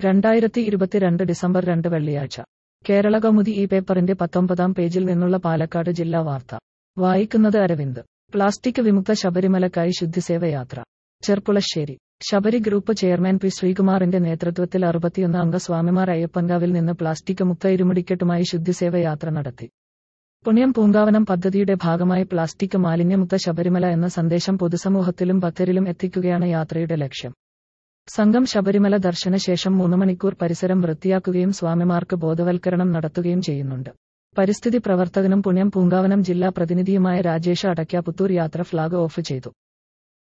രണ്ടായിരത്തി ഇരുപത്തിരണ്ട് ഡിസംബർ രണ്ട് വെള്ളിയാഴ്ച കേരള കൗമുദി ഈ പേപ്പറിന്റെ പത്തൊമ്പതാം പേജിൽ നിന്നുള്ള പാലക്കാട് ജില്ലാ വാർത്ത വായിക്കുന്നത് അരവിന്ദ് പ്ലാസ്റ്റിക് വിമുക്ത ശബരിമലക്കായി ശുദ്ധിസേവയാത്ര Cherpulassery Sabari group chairman P ശ്രീകുമാറിന്റെ നേതൃത്വത്തിൽ അറുപത്തിയൊന്ന് അംഗ സ്വാമിമാർ അയ്യപ്പൻകാവിൽ നിന്ന് പ്ലാസ്റ്റിക് മുക്ത ഇരുമുടിക്കെട്ടുമായി ശുദ്ധിസേവയാത്ര നടത്തി പുണ്യം പൂങ്കാവനം പദ്ധതിയുടെ ഭാഗമായി പ്ലാസ്റ്റിക് മാലിന്യമുക്ത ശബരിമല എന്ന സന്ദേശം പൊതുസമൂഹത്തിലും ഭക്തരിലും എത്തിക്കുകയാണ് യാത്രയുടെ ലക്ഷ്യം സംഘം ശബരിമല ദർശനശേഷം മൂന്ന് മണിക്കൂർ പരിസരം വൃത്തിയാക്കുകയും സ്വാമിമാർക്ക് ബോധവൽക്കരണം നടത്തുകയും ചെയ്യുന്നുണ്ട് പരിസ്ഥിതി പ്രവർത്തകനും പുണ്യം പൂങ്കാവനം ജില്ലാ പ്രതിനിധിയുമായ രാജേഷ് അടയ്ക്കാപുത്തൂർ യാത്ര ഫ്ളാഗ് ഓഫ് ചെയ്തു